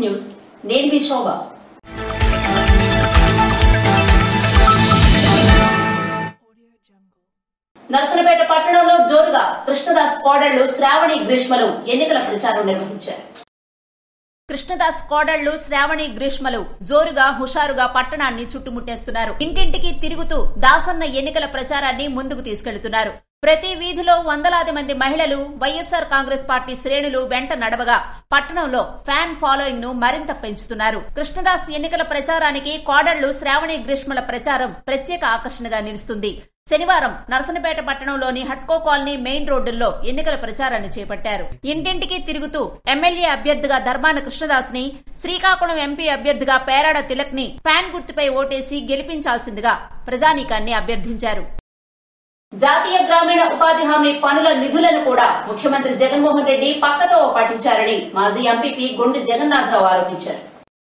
news నేను మీ శోభ నరసనపేట పట్టణంలో జోరుగా కృష్ణదాస్ కోడళ్లు శ్రావణి గ్రీష్మలు ఎన్నికల ప్రచారం నిర్వహించారు కృష్ణదాస్ కోడళ్లు శ్రావణి గ్రీష్మలు జోరుగా హుషారుగా పట్టణాన్ని చుట్టుముట్టేస్తున్నారు ఇంటింటికి తిరుగుతూ దాసన్న ఎన్నికల ప్రచారాన్ని ముందుకు తీసుకెళ్తున్నారు ప్రతి వీధిలో వందలాది మంది మహిళలు వైఎస్సార్ కాంగ్రెస్ పార్టీ శ్రేణులు వెంట నడవగా పట్టణంలో ఫ్యాన్ ఫాలోయింగ్ ను మరింత పెంచుతున్నారు కృష్ణదాస్ ఎన్నికల ప్రచారానికి కోడళ్లు శ్రావణి గ్రీష్మల ప్రచారం ప్రత్యేక ఆకర్షణగా నిలుస్తుంది శనివారం నరసనపేట పట్టణంలోని హట్కో కాలనీ మెయిన్ రోడ్డుల్లో ఎన్నికల ప్రచారాన్ని చేపట్టారు ఇంటింటికి తిరుగుతూ ఎమ్మెల్యే అభ్యర్థిగా ధర్మాన కృష్ణదాస్ ని శ్రీకాకుళం ఎంపీ అభ్యర్థిగా పేరాడ తిలక్ ని ఫ్యాన్ గుర్తుపై ఓటేసి గెలిపించాల్సిందిగా ప్రజానీకాన్ని అభ్యర్థించారు జాతీయ గ్రామీణ ఉపాధి హామీ పనుల నిధులను కూడా ముఖ్యమంత్రి జగన్మోహన్ రెడ్డి పక్కతో పాటించారని మాజీ ఎంపీపీ గుండు జగన్నాథరావు ఆరోపించారు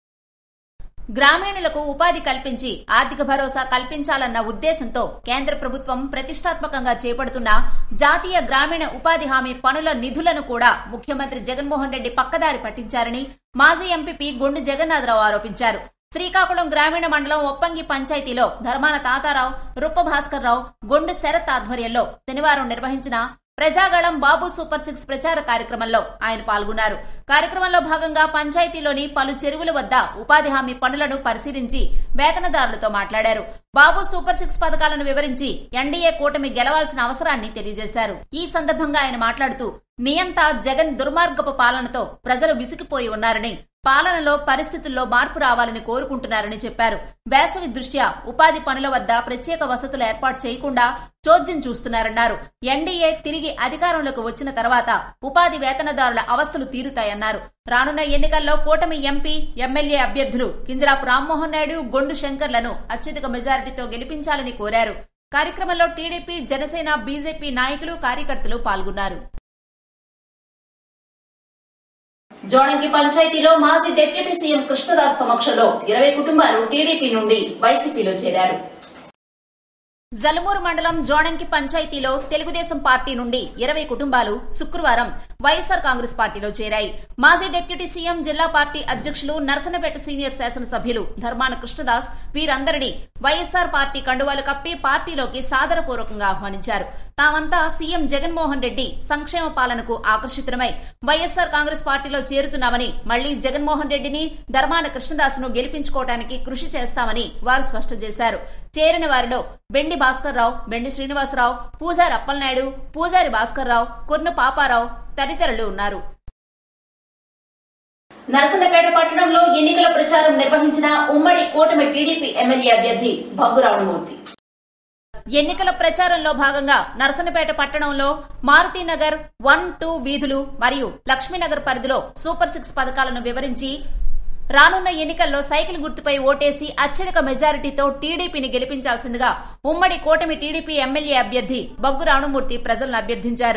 గ్రామీణులకు ఉపాధి కల్పించి ఆర్థిక భరోసా కల్పించాలన్న ఉద్దేశంతో కేంద్ర ప్రభుత్వం ప్రతిష్టాత్మకంగా చేపడుతున్న జాతీయ గ్రామీణ ఉపాధి హామీ పనుల నిధులను కూడా ముఖ్యమంత్రి జగన్మోహన్ రెడ్డి పక్కదారి పట్టించారని మాజీ ఎంపీ గుండు జగన్నాథరావు ఆరోపించారు శ్రీకాకుళం గ్రామీణ మండలం ఒప్పంగి పంచాయతీలో ధర్మాన తాతారావు రుప్ప భాస్కర్ రావు గొండు శరత్ ఆధ్వర్యంలో శనివారం నిర్వహించిన ప్రజాగళం బాబు సూపర్ సిక్స్ ప్రచార కార్యక్రమంలో ఆయన పాల్గొన్నారు కార్యక్రమంలో భాగంగా పంచాయతీలోని పలు చెరువుల వద్ద ఉపాధి హామీ పనులను పరిశీలించి వేతనదారులతో మాట్లాడారు బాబు సూపర్ సిక్స్ పథకాలను వివరించి ఎన్డీఏ కూటమి గెలవాల్సిన అవసరాన్ని తెలియజేశారు ఈ సందర్భంగా ఆయన మాట్లాడుతూ నియంత జగన్ దుర్మార్గపు పాలనతో ప్రజలు విసిగిపోయి ఉన్నారని పాలనలో పరిస్థితుల్లో మార్పు రావాలని కోరుకుంటున్నారని చెప్పారు వేసవి దృష్ట్యా ఉపాధి పనుల వద్ద ప్రత్యేక వసతులు ఏర్పాటు చేయకుండా చోద్యం చూస్తున్నారన్నారు ఎన్డీఏ తిరిగి అధికారంలోకి వచ్చిన తర్వాత ఉపాధి వేతనదారుల అవస్థలు తీరుతాయన్నారు రానున్న ఎన్నికల్లో కూటమి ఎంపీ ఎమ్మెల్యే అభ్యర్థులు కింజరాపు రామ్మోహన్ నాయుడు గొండు శంకర్లను అత్యధిక మెజారిటీతో గెలిపించాలని కోరారు కార్యక్రమంలో టీడీపీ జనసేన బీజేపీ నాయకులు కార్యకర్తలు పాల్గొన్నారు జోడంకి పంచాయతీలో మాజీ డిప్యూటీ సీఎం కృష్ణదాస్ సమక్షంలో ఇరవై కుటుంబాలు టీడీపీ నుండి వైసీపీలో చేరారు జలమూరు మండలం జోడంకి పంచాయతీలో తెలుగుదేశం పార్టీ నుండి ఇరవై కుటుంబాలు శుక్రవారం వైఎస్సార్ కాంగ్రెస్ పార్టీలో చేరాయి మాజీ డిప్యూటీ సీఎం జిల్లా పార్టీ అధ్యక్షులు నరసనపేట సీనియర్ శాసనసభ్యులు ధర్మాన కృష్ణదాస్ వీరందరినీ వైఎస్సార్ పార్టీ కండువాలు కప్పి పార్టీలోకి సాదరపూర్వకంగా ఆహ్వానించారు తామంతా సీఎం జగన్మోహన్ రెడ్డి సంక్షేమ పాలనకు ఆకర్షితులమై వైఎస్సార్ కాంగ్రెస్ పార్టీలో చేరుతున్నామని మళ్లీ జగన్మోహన్ రెడ్డిని ధర్మాన కృష్ణదాస్ ను గెలిపించుకోవడానికి కృషి చేస్తామని వారు స్పష్టం చేశారు చేరిన వారిలో బెండి భాస్కర్ రావు బెండి శ్రీనివాసరావు పూజారి అప్పలనాయుడు పూజారి భాస్కర్ రావు కుర్ను పాపారావు తదితరులు ఉన్నారు నరసన్నపేట పట్టణంలో ఎన్నికల ప్రచారం నిర్వహించిన ఉమ్మడి కూటమి టీడీపీ ఎమ్మెల్యే అభ్యర్థి భగ్గురావణమూర్తి ఎన్నికల ప్రచారంలో భాగంగా నరసనపేట పట్టణంలో మారుతీనగర్ వన్ టూ వీధులు మరియు లక్ష్మీనగర్ పరిధిలో సూపర్ సిక్స్ పథకాలను వివరించి రానున్న ఎన్నికల్లో సైకిల్ గుర్తుపై ఓటేసి అత్యధిక మెజారిటీతో టీడీపీని గెలిపించాల్సిందిగా ఉమ్మడి కూటమి టీడీపీ ఎమ్మెల్యే అభ్యర్థి బగ్గు రాణుమూర్తి ప్రజలను అభ్యర్థించారు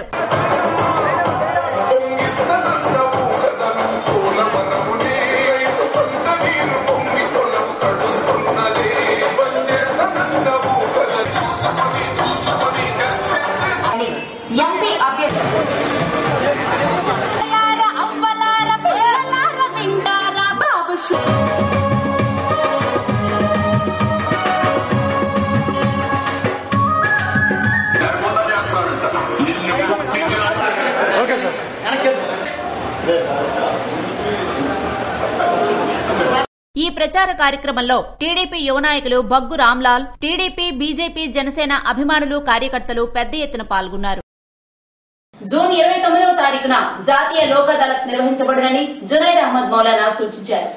ఎంపీ అభ్యర్థి ఈ ప్రచార కార్యక్రమంలో టీడీపీ యువ నాయకులు బగ్గు రామ్లాల్ టీడీపీ బీజేపీ జనసేన అభిమానులు కార్యకర్తలు పెద్ద ఎత్తున పాల్గొన్నారు జూన్ ఇరవై తొమ్మిదవ తారీఖున జాతీయ లోక్ అదాలత్ నిర్వహించబడునని జునైద్ అహ్మద్ మౌలానా సూచించారు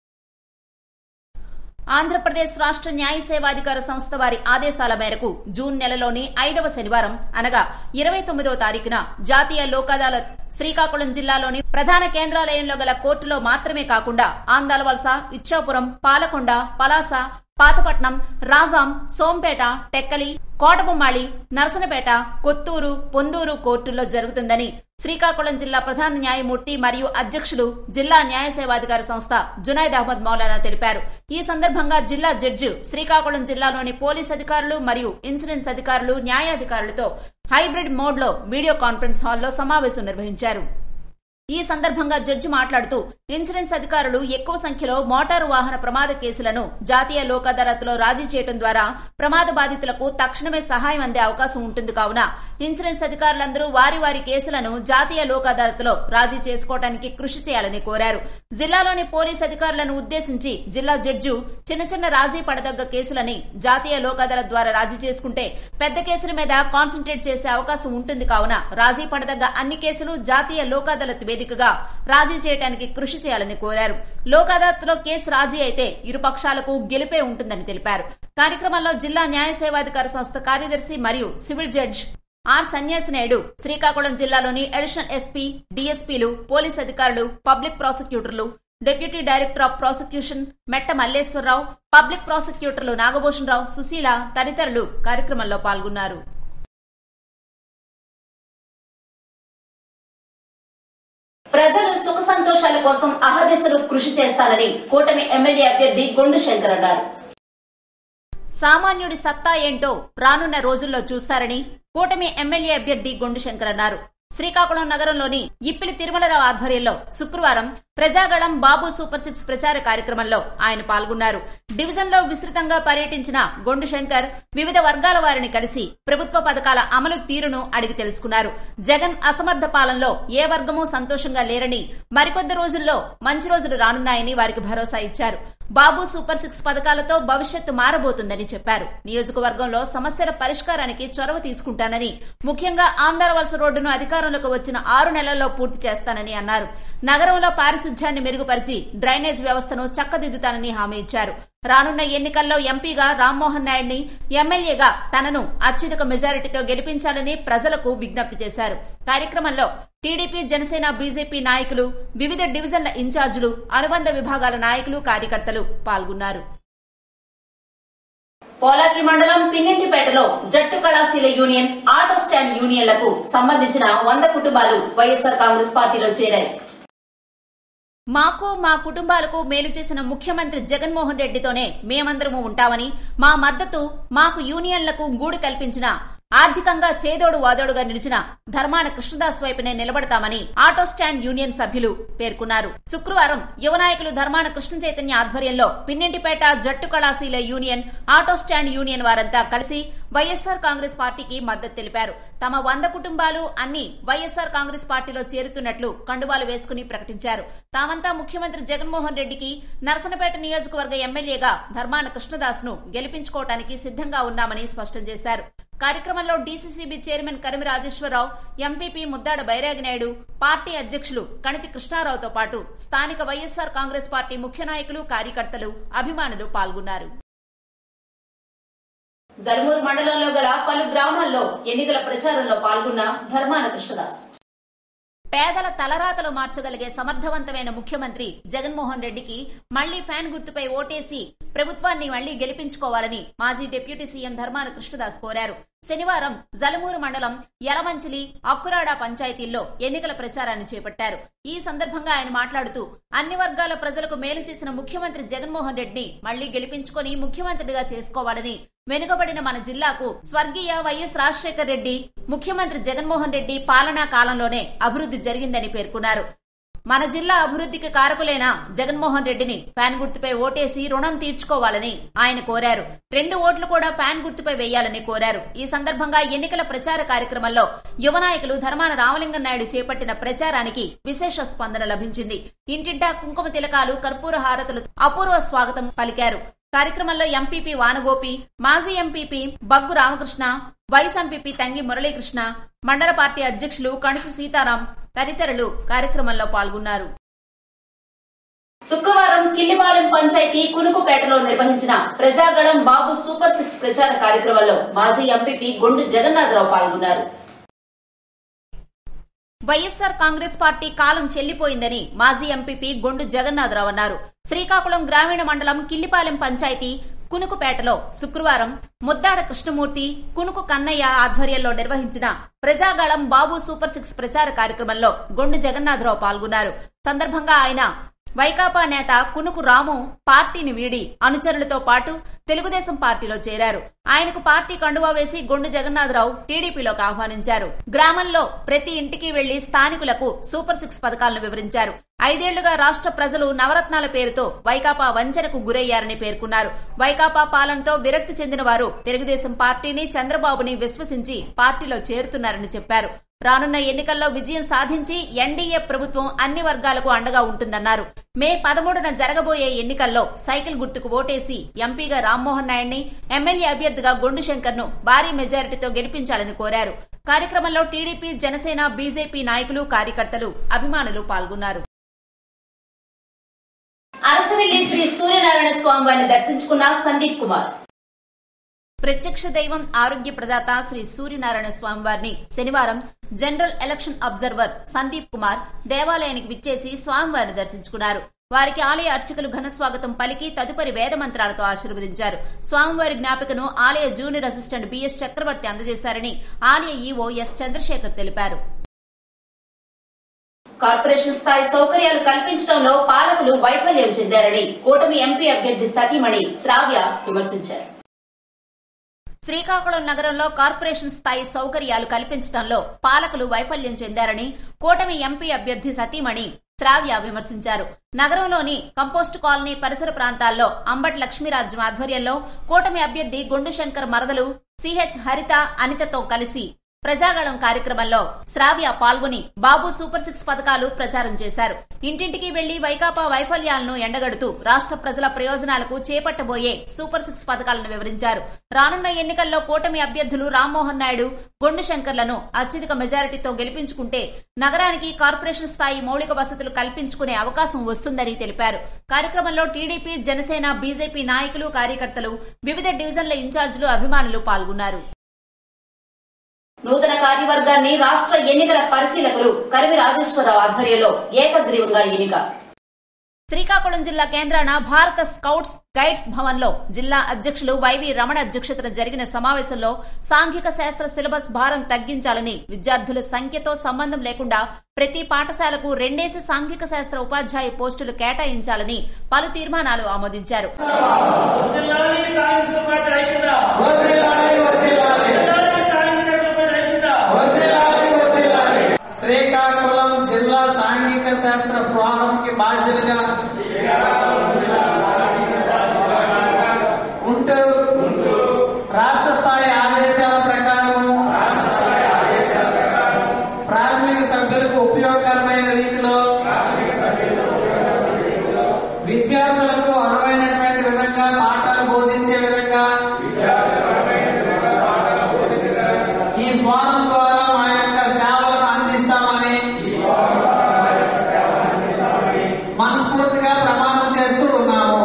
ఆంధ్రప్రదేశ్ రాష్ట్ర న్యాయ సేవాధికార సంస్థ వారి ఆదేశాల మేరకు జూన్ నెలలోని ఐదవ శనివారం అనగా ఇరవై తొమ్మిదవ తారీఖున జాతీయ లోక్ అదాలత్ శ్రీకాకుళం జిల్లాలోని ప్రధాన కేంద్రాలయంలో గల కోర్టులో మాత్రమే కాకుండా ఆందాలవలస ఇచ్చాపురం పాలకొండ పలాస పాతపట్నం రాజాం సోంపేట టెక్కలి కోటబొమ్మాళి నరసనపేట కొత్తూరు పొందూరు కోర్టుల్లో జరుగుతుందని శ్రీకాకుళం జిల్లా ప్రధాన న్యాయమూర్తి మరియు అధ్యక్షులు జిల్లా న్యాయ సేవాధికార సంస్థ జునైద్ అహ్మద్ మౌలానా తెలిపారు ఈ సందర్భంగా జిల్లా జడ్జి శ్రీకాకుళం జిల్లాలోని పోలీస్ అధికారులు మరియు ఇన్సూరెన్స్ అధికారులు న్యాయాధికారులతో హైబ్రిడ్ మోడ్ లో వీడియో కాన్ఫరెన్స్ హాల్లో సమావేశం నిర్వహించారు ఈ సందర్భంగా జడ్జి మాట్లాడుతూ ఇన్సూరెన్స్ అధికారులు ఎక్కువ సంఖ్యలో మోటారు వాహన ప్రమాద కేసులను జాతీయ లోక్ అదాలత్లో రాజీ చేయడం ద్వారా ప్రమాద బాధితులకు తక్షణమే సహాయం అందే అవకాశం ఉంటుంది కావున ఇన్సూరెన్స్ అధికారులందరూ వారి వారి కేసులను జాతీయ లోక్ అదాలత్లో రాజీ చేసుకోవడానికి కృషి చేయాలని కోరారు జిల్లాలోని పోలీస్ అధికారులను ఉద్దేశించి జిల్లా జడ్జు చిన్న చిన్న రాజీ పడదగ్గ కేసులని జాతీయ లోక్ అదాలత్ ద్వారా రాజీ చేసుకుంటే పెద్ద కేసుల మీద కాన్సన్ట్రేట్ చేసే అవకాశం ఉంటుంది కావున రాజీ పడదగ్గ అన్ని కేసులు జాతీయ లోక్ అదాలత్ వేదికగా రాజీ చేయడానికి కృషి చేయాలని కోరారు లోక్ అదాలత్ లో కేసు రాజీ అయితే ఇరు పక్షాలకు గెలిపే ఉంటుందని తెలిపారు కార్యక్రమంలో జిల్లా న్యాయ సేవాధికార సంస్థ కార్యదర్శి మరియు సివిల్ జడ్జ్ ఆర్ సన్యాసి నాయుడు శ్రీకాకుళం జిల్లాలోని అడిషనల్ ఎస్పీ డీఎస్పీలు పోలీస్ అధికారులు పబ్లిక్ ప్రాసిక్యూటర్లు deputy director of prosecution Metta Malleswararao public ప్రాసిక్యూటర్లు నాగభూషణ్ రావు సుశీల తదితరులు కార్యక్రమంలో పాల్గొన్నారు ప్రజలు సుఖ సంతోషాల కోసం అహర్నిశలు కృషి చేస్తానని కూటమి ఎమ్మెల్యే అభ్యర్థి గొండు శంకర్ అన్నారు సామాన్యుడి సత్తా ఏంటో రానున్న రోజుల్లో చూస్తారని కూటమి ఎమ్మెల్యే అభ్యర్థి గొండు శంకర్ అన్నారు శ్రీకాకుళం నగరంలోని ఇప్పిలి తిరుమలరావు ఆధ్వర్యంలో శుక్రవారం ప్రజాగళం బాబు సూపర్ సిక్స్ ప్రచార కార్యక్రమంలో ఆయన పాల్గొన్నారు డివిజన్ లో విస్తృతంగా పర్యటించిన గొండు శంకర్ వివిధ వర్గాల వారిని కలిసి ప్రభుత్వ పథకాల అమలు తీరును అడిగి తెలుసుకున్నారు జగన్ అసమర్థ పాలనలో ఏ వర్గమూ సంతోషంగా లేరని మరికొద్ది రోజుల్లో మంచి రోజులు రానున్నాయని వారికి భరోసా ఇచ్చారు బాబు సూపర్ సిక్స్ పథకాలతో భవిష్యత్తు మారబోతుందని చెప్పారు నియోజకవర్గంలో సమస్యల పరిష్కారానికి చొరవ తీసుకుంటానని ముఖ్యంగా ఆంధ్ర వలస రోడ్డును అధికారంలోకి వచ్చిన ఆరు నెలల్లో పూర్తి చేస్తానని అన్నారు నగరంలో పారిశుధ్యాన్ని మెరుగుపరిచి డ్రైనేజ్ వ్యవస్థను చక్కదిద్దుతానని హామీ ఇచ్చారు రానున్న ఎన్నికల్లో ఎంపీగా రామ్మోహన్ నాయుడిని ఎమ్మెల్యేగా తనను అత్యధిక మెజారిటీతో గెలిపించాలని ప్రజలకు విజ్ఞప్తి చేశారు కార్యక్రమంలో టీడీపీ జనసేన బీజేపీ నాయకులు వివిధ డివిజన్ల ఇన్ఛార్జీలు అనుబంధ విభాగాల నాయకులు కార్యకర్తలు పాల్గొన్నారు పోలాకి మండలం పిన్నింటిపేటలో జట్టు కళాశీల యూనియన్ ఆటో స్టాండ్ యూనియన్లకు సంబంధించిన వంద కుటుంబాలు వైఎస్ఆర్ కాంగ్రెస్ పార్టీలో చేరాయి మాకు మా కుటుంబాలకు మేలు చేసిన ముఖ్యమంత్రి జగన్మోహన్ రెడ్డితోనే మేమందరము ఉంటామని మా మద్దతు మాకు యూనియన్లకు గూడు కల్పించిన ఆర్థికంగా చేదోడు వాదోడుగా నిలిచిన ధర్మాన కృష్ణదాస్ వైపునే నిలబడతామని ఆటో స్టాండ్ యూనియన్ సభ్యులు పేర్కొన్నారు శుక్రవారం యువ నాయకులు ధర్మాన కృష్ణ చైతన్య ఆధ్వర్యంలో పిన్నింటిపేట జట్టు కళాశీల యూనియన్ ఆటో స్టాండ్ యూనియన్ వారంతా కలిసి వైఎస్సార్ కాంగ్రెస్ పార్టీకి మద్దతు తెలిపారు తమ వంద కుటుంబాలు అన్ని వైఎస్సార్ కాంగ్రెస్ పార్టీలో చేరుతున్నట్లు కండువాలు వేసుకుని ప్రకటించారు తామంతా ముఖ్యమంత్రి జగన్మోహన్ రెడ్డికి నరసనపేట నియోజకవర్గ ఎమ్మెల్యేగా ధర్మాన కృష్ణదాస్ ను గెలిపించుకోవడానికి సిద్దంగా ఉన్నామని స్పష్టం చేశారు కార్యక్రమంలో DCCB chairman Karimi Rajeswararao MPP Muddada Bairagi Naidu party అధ్యక్షులు కణితి కృష్ణారావుతో పాటు స్థానిక వైఎస్సార్ కాంగ్రెస్ పార్టీ ముఖ్య నాయకులు కార్యకర్తలు అభిమానులు పాల్గొన్నారు జరుమూరు మండలంలో గల పలు గ్రామాల్లో ఎన్నికల ప్రచారంలో పాల్గొన్న ధర్మాన కృష్ణదాస్ పేదల తలరాతలు మార్చగలిగే సమర్థవంతమైన ముఖ్యమంత్రి జగన్మోహన్ రెడ్డికి మళ్లీ ఫ్యాన్ గుర్తుపై ఓటేసి ప్రభుత్వాన్ని మళ్లీ గెలిపించుకోవాలని మాజీ డిప్యూటీ సీఎం ధర్మాన కృష్ణదాస్ కోరారు శనివారం జలమూరు మండలం యలమంచిలి అక్కురాడ పంచాయతీల్లో ఎన్నికల ప్రచారాన్ని చేపట్టారు ఈ సందర్భంగా ఆయన మాట్లాడుతూ అన్ని వర్గాల ప్రజలకు మేలు చేసిన ముఖ్యమంత్రి జగన్మోహన్ రెడ్డిని మళ్లీ గెలిపించుకొని ముఖ్యమంత్రిగా చేసుకోవాలని వెనుకబడిన మన జిల్లాకు స్వర్గీయ వైఎస్ రాజశేఖర్ రెడ్డి ముఖ్యమంత్రి జగన్మోహన్ రెడ్డి పాలనా కాలంలోనే అభివృద్ధి జరిగిందని పేర్కొన్నారు మన జిల్లా అభివృద్ధికి కారకులైన జగన్మోహన్ రెడ్డిని ఫ్యాన్ గుర్తుపై ఓటేసి రుణం తీర్చుకోవాలని ఆయన కోరారు రెండు ఓట్లు కూడా ఫ్యాన్ గుర్తుపై వేయాలని కోరారు ఈ సందర్భంగా ఎన్నికల ప్రచార కార్యక్రమంలో యువ నాయకులు ధర్మాన రామలింగం నాయుడు చేపట్టిన ప్రచారానికి విశేష స్పందన లభించింది ఇంటింటా కుంకుమ తిలకాలు కర్పూర హారతులు అపూర్వ స్వాగతం పలికారు కార్యక్రమంలో ఎంపీపీ వానగోపి మాజీ MPP Baggu Ramakrishna vice MPP Tangi Muralikrishna మండల పార్టీ అధ్యక్షులు కణుసు సీతారాం తదితరులు కార్యక్రమంలో పాల్గొన్నారు శుక్రవారం కిల్లిపాలెం పంచాయతీ కునుకుపేటలో నిర్వహించిన ప్రజాగళం బాబు సూపర్ సిక్స్ ప్రచార కార్యక్రమంలో మాజీ ఎంపీపీ గొండు జగన్నాథరావు పాల్గొన్నారు వైఎస్సార్ కాంగ్రెస్ పార్టీ కాలం చెల్లిపోయిందని మాజీ ఎంపీపీ గొండు జగన్నాథరావు అన్నారు శ్రీకాకుళం గ్రామీణ మండలం కిల్లిపాలెం పంచాయతీ కునుకుపేటలో శుక్రవారం ముద్దాడ కృష్ణమూర్తి కునుకు కన్నయ్య ఆధ్వర్యంలో నిర్వహించిన ప్రజాగళం బాబు సూపర్ సిక్స్ ప్రచార కార్యక్రమంలో గొండు జగన్నాథరావు పాల్గొన్నారు సందర్భంగా ఆయన వైకాపా నేత కునుకు రాము పార్టీని వీడి అనుచరులతో పాటు తెలుగుదేశం పార్టీలో చేరారు ఆయనకు పార్టీ కండువా వేసి గొండు జగన్నాథరావు టీడీపీలోకి ఆహ్వానించారు గ్రామంలో ప్రతి ఇంటికి వెళ్లి స్థానికులకు సూపర్ సిక్స్ పథకాలను వివరించారు ఐదేళ్లుగా రాష్ట్ర ప్రజలు నవరత్నాల పేరుతో వైకాపా వంచనకు గురయ్యారని పేర్కొన్నారు వైకాపా పాలనతో విరక్తి చెందిన వారు తెలుగుదేశం పార్టీని చంద్రబాబుని విశ్వసించి పార్టీలో చేరుతున్నారని చెప్పారు రానున్న ఎన్నికల్లో విజయం సాధించి ఎన్డీఏ ప్రభుత్వం అన్ని వర్గాలకు అండగా ఉంటుందన్నారు మే పదమూడున జరగబోయే ఎన్నికల్లో సైకిల్ గుర్తుకు ఓటేసి ఎంపీగా రామ్మోహన్ నాయుడిని ఎమ్మెల్యే అభ్యర్థిగా గొండు శంకర్ ను భారీ మెజారిటీతో గెలిపించాలని కోరారు కార్యక్రమంలో టీడీపీ జనసేన బీజేపీ నాయకులు కార్యకర్తలు అభిమానులు పాల్గొన్నారు అరసవెల్లి శ్రీ సూర్యనారాయణ స్వామి వారిని దర్శించుకున్న సందీప్ కుమార్ ప్రత్యక్ష దైవం ఆరోగ్య ప్రదాత శ్రీ సూర్యనారాయణ స్వామి వారిని శనివారం general election observer Sandeep Kumar దేవాలయానికి విచ్చేసి స్వామివారిని దర్శించుకున్నారు వారికి ఆలయ అర్చకులు ఘన స్వాగతం పలికి తదుపరి వేద మంత్రాలతో ఆశీర్వదించారు స్వామివారి జ్ఞాపికను ఆలయ జూనియర్ అసిస్టెంట్ బిఎస్ చక్రవర్తి అందజేశారని ఆలయ ఈవో ఎస్ చంద్రశేఖర్ తెలిపారు కార్పొరేషన్ స్థాయి సౌకర్యాలు కల్పించడంలో పాలకులు వైఫల్యం చెందారని కూటమి ఎంపీ అభ్యర్థి సతీమణి శ్రావ్య విమర్శించారు శ్రీకాకుళం నగరంలో కార్పొరేషన్ స్థాయి సౌకర్యాలు కల్పించడంలో పాలకులు వైఫల్యం చెందారని కూటమి ఎంపీ అభ్యర్థి సతీమణి శ్రావ్య విమర్శించారు నగరంలోని కంపోస్ట్ కాలనీ పరిసర ప్రాంతాల్లో అంబట్ లక్ష్మీరాజ్యం ఆధ్వర్యంలో కూటమి అభ్యర్థి గుండు శంకర్ మరదలు సిహెచ్ హరిత అనితతో కలిసి ప్రజాగళం కార్యక్రమంలో శ్రావ్య పాల్గొని బాబు సూపర్ సిక్స్ పథకాలు ప్రచారం చేశారు ఇంటింటికి వెళ్లి వైకాపా వైఫల్యాలను ఎండగడుతూ రాష్ట్ర ప్రజల ప్రయోజనాలకు చేపట్టబోయే సూపర్ సిక్స్ పథకాలను వివరించారు రానున్న ఎన్నికల్లో కూటమి అభ్యర్థులు రామ్మోహన్ నాయుడు గొండు శంకర్లను అత్యధిక మెజారిటీతో గెలిపించుకుంటే నగరానికి కార్పొరేషన్ స్థాయి మౌలిక వసతులు కల్పించుకునే అవకాశం వస్తుందని తెలిపారు కార్యక్రమంలో టీడీపీ జనసేన బీజేపీ నాయకులు కార్యకర్తలు వివిధ డివిజన్ల ఇన్ఛార్జీలు అభిమానులు పాల్గొన్నారు నూతన కార్యవర్గాన్ని రాష్ట్ర ఎన్నికల పరిశీలకులు కరివి రాజేశ్వరరావు ఆధ్వర్యంలో ఏకగ్రీవంగా ఎన్నిక శ్రీకాకుళం జిల్లా కేంద్రాన భారత స్కౌట్స్ గైడ్స్ భవన్ లో జిల్లా అధ్యక్షులు వైవి రమణ అధ్యక్షతన జరిగిన సమావేశంలో సాంఘిక శాస్త్ర సిలబస్ భారం తగ్గించాలని విద్యార్థుల సంఖ్యతో సంబంధం లేకుండా ప్రతి పాఠశాలకు రెండేసి సాంఘిక శాస్త్ర ఉపాధ్యాయ పోస్టులు కేటాయించాలని పలు తీర్మానాలు ఆమోదించారు వర్ధిల్లాలి సాహిత్య పాట ఐక్యత వర్ధిల్లాలి సాహిత్య పాట ఐక్యత శ్రీకాకుళం జిల్లా సాంఘిక శాస్త్ర ఫోరం కి బాధ్యులుగా ఉంటూ రాష్ట్ర స్థాయి ఆదేశాల ప్రకారం ప్రాథమిక సభ్యులకు ఉపయోగకరమైన రీతిలో విద్యార్థులకు అనువైనటువంటి విధంగా పాఠాలు బోధించే విధంగా ఈ ఫోరం ద్వారా మా యొక్క సేవలను అందిస్తామని మనస్ఫూర్తిగా ప్రమాణం చేస్తూ ఉన్నాము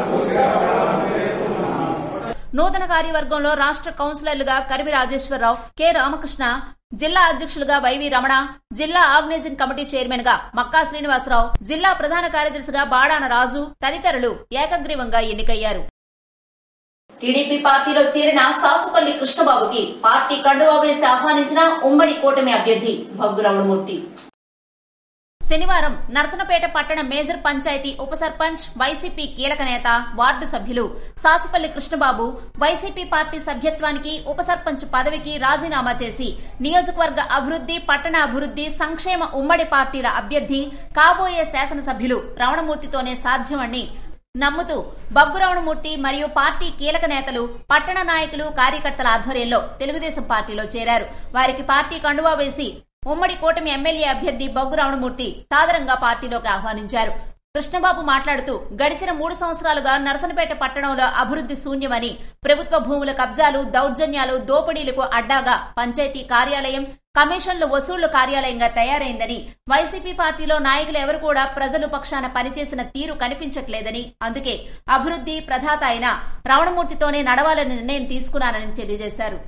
నూతన కార్యవర్గంలో రాష్ట్ర కౌన్సిలర్లుగా కరివి రాజేశ్వరరావు కె రామకృష్ణ జిల్లా అధ్యక్షులుగా వైవి రమణ జిల్లా ఆర్గనైజింగ్ కమిటీ చైర్మన్ గా మక్కా శ్రీనివాసరావు జిల్లా ప్రధాన కార్యదర్శిగా బాడాన రాజు తదితరులు ఏకగ్రీవంగా ఎన్నికయ్యారు టీడీపీ పార్టీలో చేరిన సాసుపల్లి కృష్ణబాబుకి పార్టీ కండువా వేసి ఆహ్వానించిన ఉమ్మడి కూటమి అభ్యర్థి భగ్గు రమణమూర్తి శనివారం నరసనపేట పట్టణ మేజర్ పంచాయతీ ఉప సర్పంచ్ వైసీపీ కీలక నేత వార్డు సభ్యులు సాసుపల్లి కృష్ణబాబు వైసీపీ పార్టీ సభ్యత్వానికి ఉప సర్పంచ్ పదవికి రాజీనామా చేసి నియోజకవర్గ అభివృద్ది పట్టణ అభివృద్ది సంక్షేమ ఉమ్మడి పార్టీల అభ్యర్థి కాబోయే శాసనసభ్యులు రమణమూర్తితోనే సాధ్యమని నమ్ముతూ బగ్గురవణమూర్తి మరియు పార్టీ కీలక నేతలు పట్టణ నాయకులు కార్యకర్తల ఆధ్వర్యంలో తెలుగుదేశం పార్టీలో చేరారు వారికి పార్టీ కండువా వేసి ఉమ్మడి కూటమి ఎమ్మెల్యే అభ్యర్థి బొగ్గు రావణమూర్తి సాదరంగా పార్టీలోకి ఆహ్వానించారు కృష్ణబాబు మాట్లాడుతూ గడిచిన మూడు సంవత్సరాలుగా నరసనపేట పట్టణంలో అభివృద్ది శూన్యమని ప్రభుత్వ భూముల కబ్జాలు దౌర్జన్యాలు దోపిడీలకు అడ్డాగా పంచాయతీ కార్యాలయం కమిషన్లు వసూళ్లు కార్యాలయంగా తయారైందని వైసీపీ పార్టీలో నాయకులు ఎవరు కూడా ప్రజలు పక్షాన పనిచేసిన తీరు కనిపించట్లేదని అందుకే అభివృద్ది ప్రధాత అయిన రావణమూర్తితోనే నడవాలని నిర్ణయం తీసుకున్నానని తెలియజేశారు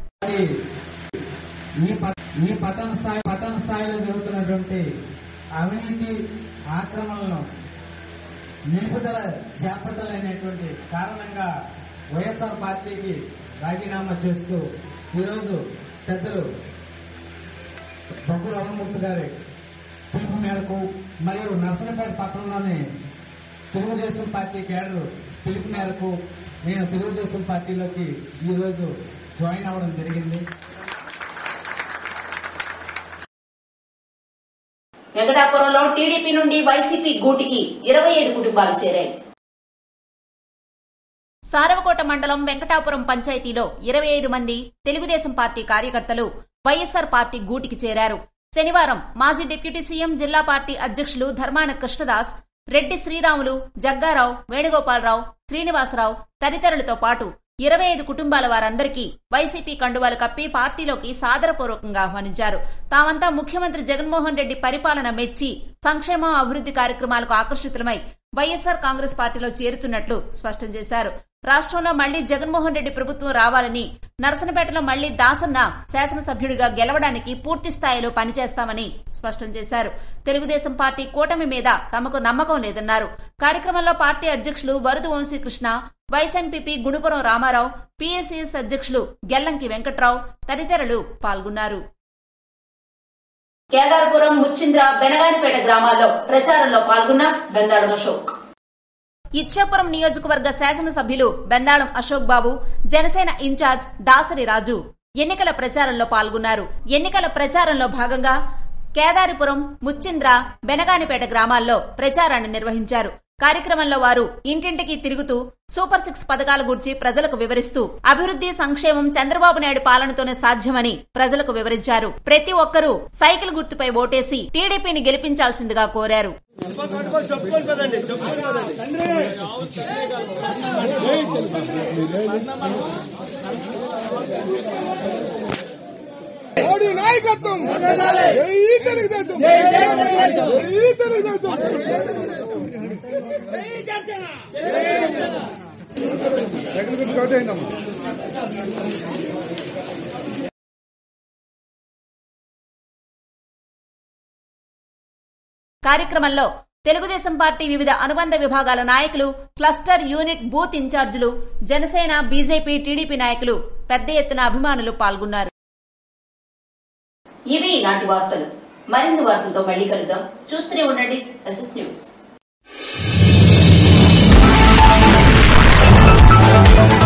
ఈ ప- ఈ పతన స్థాయి పతన స్థాయిలో జరుగుతున్నటువంటి అవినీతి ఆక్రమణలను నిలుపుదల చేపట్టలేనటువంటి కారణంగా వైఎస్ఆర్ పార్టీకి రాజీనామా చేస్తూ ఈరోజు పెద్దలు బొగ్గు రమణమూర్తి గారి పిలుపు మేరకు మరియు నర్సనపేట పట్టణంలోని తెలుగుదేశం పార్టీ కేడర్ పిలుపు మేరకు నేను తెలుగుదేశం పార్టీలోకి ఈ రోజు జాయిన్ అవ్వడం జరిగింది వెంకటాపురంలో టీడీపీ నుండి వైసీపీ గూటికి ఇరవై ఐదు కుటుంబాలు చేరాయి సారవకోట మండలం వెంకటాపురం పంచాయతీలో ఇరవై ఐదు మంది తెలుగుదేశం పార్టీ కార్యకర్తలు వైఎస్సార్ పార్టీ గూటికి చేరారు శనివారం మాజీ డిప్యూటీ సీఎం జిల్లా పార్టీ అధ్యక్షులు ధర్మాన కృష్ణదాస్ రెడ్డి శ్రీరాములు జగ్గారావు వేణుగోపాలరావు శ్రీనివాసరావు తదితరులతో పాటు ఇరవై ఐదు కుటుంబాల వారందరికీ వైసీపీ కండువాలు కప్పి పార్టీలోకి సాదరపూర్వకంగా ఆహ్వానించారు తామంతా ముఖ్యమంత్రి జగన్మోహన్ రెడ్డి పరిపాలన మెచ్చి సంక్షేమ అభివృద్ధి కార్యక్రమాలకు ఆకర్షితులమై వైఎస్సార్ కాంగ్రెస్ పార్టీలో చేరుతున్నట్లు స్పష్టం చేశారు రాష్ట్రంలో మళ్లీ జగన్మోహన్ రెడ్డి ప్రభుత్వం రావాలని నరసనపేటలో మళ్లీ దాసన్న శాసనసభ్యుడిగా గెలవడానికి పూర్తి స్థాయిలో పనిచేస్తామని స్పష్టం చేశారు తెలుగుదేశం పార్టీ కూటమి మీద తమకు నమ్మకం లేదన్నారు కార్యక్రమంలో పార్టీ అధ్యక్షులు Varudu Vamsikrishna vice MPP Gunapuram Ramarao PSCS అధ్యక్షులు గెల్లంకి వెంకట్రావు తదితరులు పాల్గొన్నారు కేదార్పురం ముచ్చింద్ర బెనగానిపేట గ్రామాల్లో ప్రచారంలో పాల్గొన్న బెందాడు అశోక్ ఇచ్చాపురం నియోజకవర్గ శాసనసభ్యులు బెందాళం అశోక్ బాబు జనసేన ఇన్ఛార్జ్ దాసరి రాజు ఎన్నికల ప్రచారంలో పాల్గొన్నారు ఎన్నికల ప్రచారంలో భాగంగా కేదారిపురం ముచ్చింద్ర బెనగానిపేట గ్రామాల్లో ప్రచారాన్ని నిర్వహించారు కార్యక్రమంలో వారు ఇంటింటికి తిరుగుతూ సూపర్ సిక్స్ పథకాల గురించి ప్రజలకు వివరిస్తూ అభివృద్ధి సంక్షేమం చంద్రబాబు నాయుడు పాలనతోనే సాధ్యమని ప్రజలకు వివరించారు ప్రతి ఒక్కరూ సైకిల్ గుర్తుపై ఓటేసి టీడీపీని గెలిపించాల్సిందిగా కోరారు మోడీ నాయకత్వం జై తెలుగుదేశం జై తెలుగుదేశం జగన్ గురించి కోటేయండి కార్యక్రమంలో తెలుగుదేశం పార్టీ వివిధ అనుబంధ విభాగాల నాయకులు క్లస్టర్ యూనిట్ బూత్ ఇన్ఛార్జీలు జనసేన బీజేపీ టీడీపీ నాయకులు పెద్ద ఎత్తున అభిమానులు పాల్గొన్నారు ఇవి ఈనాటి వార్తలు మరిన్ని వార్తలతో మళ్ళీ కలుద్దాం చూస్తూనే ఉండండి ఎస్ఎస్ న్యూస్